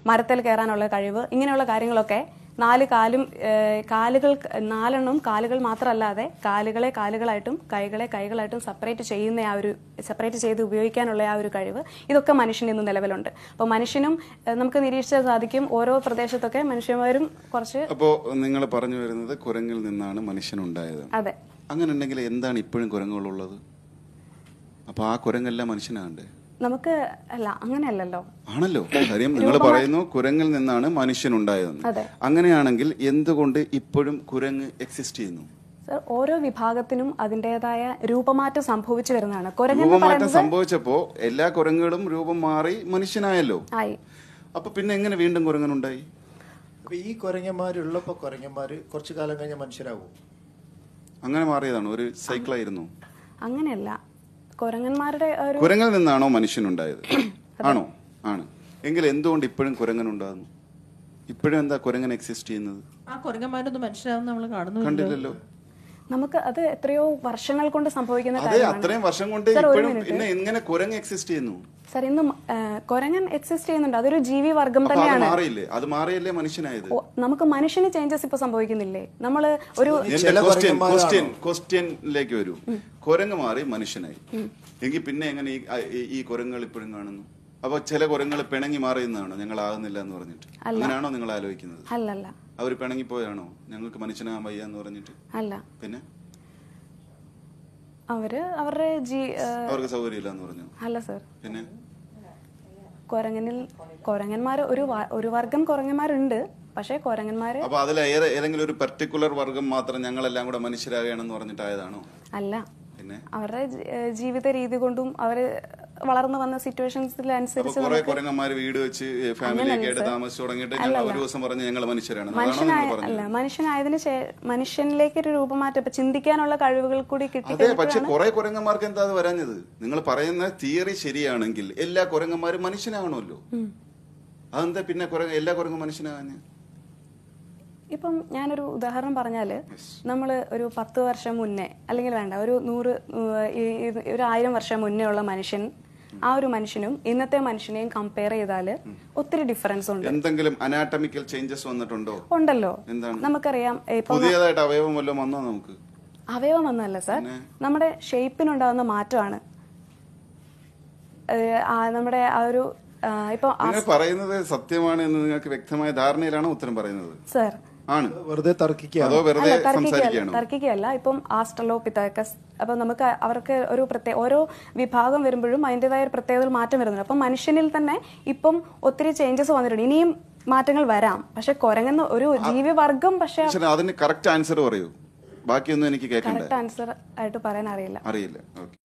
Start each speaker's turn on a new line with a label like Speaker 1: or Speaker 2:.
Speaker 1: മരത്തിൽ കയറാനുള്ള കഴിവ് ഇങ്ങനെയുള്ള കാര്യങ്ങളൊക്കെ നാല് കാലും ഏഹ്, കാലുകൾ നാലെണ്ണം കാലുകൾ മാത്രമല്ലാതെ കാലുകളെ കാലുകളായിട്ടും കൈകളെ കൈകളായിട്ടും സെപ്പറേറ്റ് ചെയ്യുന്ന ആ ഒരു സെപ്പറേറ്റ് ചെയ്ത് ഉപയോഗിക്കാനുള്ള ആ ഒരു കഴിവ് ഇതൊക്കെ മനുഷ്യന് ഇന്ന് നിലവിലുണ്ട് അപ്പോൾ മനുഷ്യനും ഏഹ്, നമുക്ക് നിരീക്ഷിച്ചാൽ സാധിക്കും ഓരോ പ്രദേശത്തൊക്കെ മനുഷ്യന്മാരും കുറച്ച്
Speaker 2: അപ്പോ നിങ്ങൾ പറഞ്ഞു വരുന്നത് കുരങ്ങിൽ നിന്നാണ് മനുഷ്യനുണ്ടായത്
Speaker 1: അതെ
Speaker 2: അങ്ങനെ ഉണ്ടെങ്കിൽ എന്താണ് ഇപ്പോഴും കുരങ്ങുകളുള്ളത് അപ്പൊ ആ കുരങ്ങെല്ലാം മനുഷ്യനാകണ്ടേ
Speaker 1: നമുക്ക് അല്ല അങ്ങനെയല്ലല്ലോ
Speaker 2: ആണല്ലോ കാര്യം നിങ്ങൾ പറയുന്നു കുരങ്ങിൽ നിന്നാണ് മനുഷ്യനുണ്ടായതെന്ന്
Speaker 1: അതെ.
Speaker 2: അങ്ങനെയാണെങ്കിൽ എന്തുകൊണ്ട് ഇപ്പോഴും കുരങ്ങ് എക്സിസ്റ്റ് ചെയ്യുന്നു
Speaker 1: സർ ഓരോ വിഭാഗത്തിനും അതിൻ്റെതായ രൂപമാറ്റം സംഭവിച്ചു വരുന്നതാണ് കുരങ്ങൻ എന്ന്
Speaker 2: രൂപമാറ്റം
Speaker 1: പറയുന്നത്
Speaker 2: സംഭവിച്ചപ്പോ എല്ലാ കുരങ്ങുകളും രൂപം മാറി മനുഷ്യനായല്ലോ
Speaker 1: ആയി
Speaker 2: അപ്പൊ പിന്നെ എങ്ങനെ വീണ്ടും കുരങ്ങനുണ്ടായി
Speaker 3: അപ്പൊ ഈ കുരങ്ങന്മാരുള്ളപ്പോ കുരങ്ങന്മാര് കുറച്ചു കാലം കഴിഞ്ഞ മനുഷ്യരാകും
Speaker 2: അങ്ങനെ മാറിയതാണ് ഒരു സൈക്കിളായിരുന്നു
Speaker 1: അങ്ങനെയല്ല കുരങ്ങന്മാരുടെ ഒരു
Speaker 2: കുരങ്ങിൽ നിന്നാണോ മനുഷ്യനുണ്ടായത് ആണോ ആണ് എങ്കിൽ എന്തുകൊണ്ട് ഇപ്പോഴും കുരങ്ങനുണ്ടാകുന്നു ഇപ്പോഴും എന്താ കുരങ്ങൻ എക്സിസ്റ്റ് ചെയ്യുന്നത്
Speaker 4: ആ കുരങ്ങന്മാരൊന്നും മനുഷ്യരാകുന്ന നമ്മൾ കാണുന്നു
Speaker 2: കണ്ടില്ലല്ലോ
Speaker 1: നമുക്ക് അത് എത്രയോ വർഷങ്ങൾ കൊണ്ട് സംഭവിക്കുന്ന
Speaker 2: അതെ
Speaker 1: കാര്യമാണ്
Speaker 2: അത്രയും വർഷം കൊണ്ട്
Speaker 1: സർ, ഒരു
Speaker 2: ഇപ്പോഴും
Speaker 1: മിനിറ്റ്.
Speaker 2: പിന്നെ എങ്ങനെ കുരങ്ങ് എക്സിസ്റ്റ് ചെയ്യുന്നു
Speaker 1: സർ ഇന്ന് ആ, കുരങ്ങൻ എക്സിസ്റ്റ് ചെയ്യുന്നുണ്ട് അതൊരു ജീവി വർഗം
Speaker 2: അപ്പൊ അത്
Speaker 1: തന്നെയാണ്
Speaker 2: മാറിയില്ലേ അത് മാറിയല്ലേ മനുഷ്യനായത്
Speaker 1: ഓ, നമുക്ക് മനുഷ്യന് ചേഞ്ചസ് ഇപ്പൊ സംഭവിക്കുന്നില്ലേ നമ്മള് ഒരു
Speaker 2: എന്റെ
Speaker 3: ചില
Speaker 2: ക്വസ്റ്റ്യൻ
Speaker 3: കുരങ്ങന്മാരാണോ?
Speaker 2: ക്വസ്റ്റ്യൻ ക്വസ്റ്റ്യനിലേക്ക് വരൂ കുരങ്ങ് മാറി മനുഷ്യനായി എങ്കിൽ പിന്നെ എങ്ങനെ ഈ- ആ, ഈ- ഈ കുരങ്ങുകൾ ഇപ്പോഴും കാണുന്നു അപ്പൊ ചില കുരങ്ങൾ പിണങ്ങി മാറിയെന്നാണോ ഞങ്ങൾ ആകുന്നില്ല എന്ന് പറഞ്ഞിട്ട് അങ്ങനെയാണോ നിങ്ങൾ ആലോചിക്കുന്നത്
Speaker 1: അല്ലല്ല
Speaker 2: അവർ പിണങ്ങിപ്പോയാണോ ഞങ്ങൾക്ക് മനുഷ്യനാകാൻ വയ്യ എന്ന് പറഞ്ഞിട്ട്
Speaker 1: അല്ല
Speaker 2: പിന്നെ
Speaker 1: അവര് അവരുടെ ജീ ആ,
Speaker 2: അവർക്ക് സൗകര്യമില്ല എന്ന് പറഞ്ഞു
Speaker 1: അല്ല സർ
Speaker 2: പിന്നെ
Speaker 1: കുരങ്ങനിൽ കുരങ്ങന്മാർ ഒരു വ- ഒരു വർഗം കുരങ്ങന്മാരുണ്ട് പക്ഷേ കുരങ്ങന്മാര്
Speaker 2: അപ്പൊ അതിൽ ഏറെ- ഏതെങ്കിലും ഒരു പർട്ടിക്കുലർ വർഗം മാത്രം ഞങ്ങളെല്ലാം കൂടെ മനുഷ്യരാകുകയാണെന്ന് പറഞ്ഞിട്ടായതാണോ
Speaker 1: അല്ല
Speaker 2: പിന്നെ
Speaker 1: അവരുടെ ജി- ഏ, ജീവിത രീതി കൊണ്ടും അവര് വളർന്നു വന്ന
Speaker 2: അപ്പൊ
Speaker 1: സിറ്റുവേഷൻസിലനുസരിച്ച്
Speaker 2: കുറെ കുരങ്ങന്മാര് വീട് വെച്ച് ഫാമിലി ഒക്കെ ആയിട്ട് താമസിച്ചു തുടങ്ങിയിട്ട് ഞങ്ങൾ ഒരു ദിവസം പറഞ്ഞ് ഞങ്ങൾ മനുഷ്യരാണ് അതാണോ
Speaker 1: മനുഷ്യനായ
Speaker 2: നിങ്ങൾ പറഞ്ഞത്
Speaker 1: അല്ല മനുഷ്യനായതിനു ശേ മനുഷ്യനിലേക്ക് ഒരു രൂപമാറ്റം ഇപ്പൊ ചിന്തിക്കാനുള്ള കഴിവുകൾ കൂടി കിട്ടി
Speaker 2: അതെ പക്ഷെ കുറെ കുരങ്ങന്മാർക്ക് എന്താ അത് വരാഞ്ഞത് നിങ്ങൾ പറയുന്ന തിയറി ശരിയാണെങ്കിൽ എല്ലാ കുരങ്ങന്മാരും മനുഷ്യനാകണമല്ലോ അതെന്താ പിന്നെ കുരങ്ങ എല്ലാ കുരങ്ങും മനുഷ്യനാകാഞ്ഞ
Speaker 1: ഇപ്പം ഞാനൊരു ഉദാഹരണം പറഞ്ഞാല് നമ്മൾ ഒരു പത്ത് വർഷം മുന്നേ അല്ലെങ്കിൽ വേണ്ട ഒരു നൂറ് ഏഹ്, ഈ- ഈ- ഒരു ആയിരം വർഷം മുന്നേ ഉള്ള മനുഷ്യൻ ആ ഒരു മനുഷ്യനും ഇന്നത്തെ മനുഷ്യനെയും കമ്പയർ ചെയ്താൽ ഒത്തിരി ഡിഫറൻസ് ഉണ്ട്
Speaker 2: എന്തെങ്കിലും അനാട്ടമിക്കൽ ചേഞ്ചസ് വന്നിട്ടുണ്ടോ
Speaker 1: ഉണ്ടല്ലോ
Speaker 2: എന്താണ്?
Speaker 1: നമുക്കറിയാം ഇപ്പൊ
Speaker 2: പുതിയതായിട്ട് അവയവം വല്ലതും വന്നോ നമുക്ക്
Speaker 1: അവയവം വന്നല്ല സാർ നമ്മുടെ ഷേപ്പിനുണ്ടാകുന്ന മാറ്റമാണ് ഏഹ്, ആ നമ്മുടെ ആ ഒരു ആ, ഇപ്പൊ
Speaker 2: നിങ്ങൾ പറയുന്നത് സത്യമാണ് എന്ന് നിങ്ങൾക്ക് വ്യക്തമായ ധാരണയിലാണോ ഉത്തരം പറയുന്നത്
Speaker 1: സാർ
Speaker 2: ആണ്
Speaker 3: വെറുതെ തർക്കിക്കുക
Speaker 2: അതോ വെറുതെ
Speaker 1: അല്ല തർക്കിക്കുകയല്ല
Speaker 2: സംസാരിക്കുകയാണോ
Speaker 1: തർക്കിക്കുകയല്ല ഇപ്പം ആസ്ട്രലോ പിതാക്കസ് അപ്പൊ നമുക്ക് അവർക്ക് ഒരു പ്രത്യേക ഓരോ വിഭാഗം വരുമ്പോഴും അതിൻ്റെതായ ഒരു പ്രത്യേകത മാറ്റം വരുന്നുണ്ട് അപ്പം മനുഷ്യനിൽ തന്നെ ഇപ്പം ഒത്തിരി ചേഞ്ചസ് വന്നിട്ടുണ്ട് ഇനിയും മാറ്റങ്ങൾ വരാം പക്ഷെ കുരങ്ങുന്ന ഒരു ജീവിവർഗം പക്ഷെ
Speaker 2: ശരി, അതിന് കറക്റ്റ് ആൻസർ പറയൂ ബാക്കിയൊന്നും എനിക്ക് കേൾക്കണ്ട
Speaker 1: കറക്റ്റ് ആൻസർ ആയിട്ട് പറയാൻ അറിയില്ല
Speaker 2: അറിയില്ല ഓക്കെ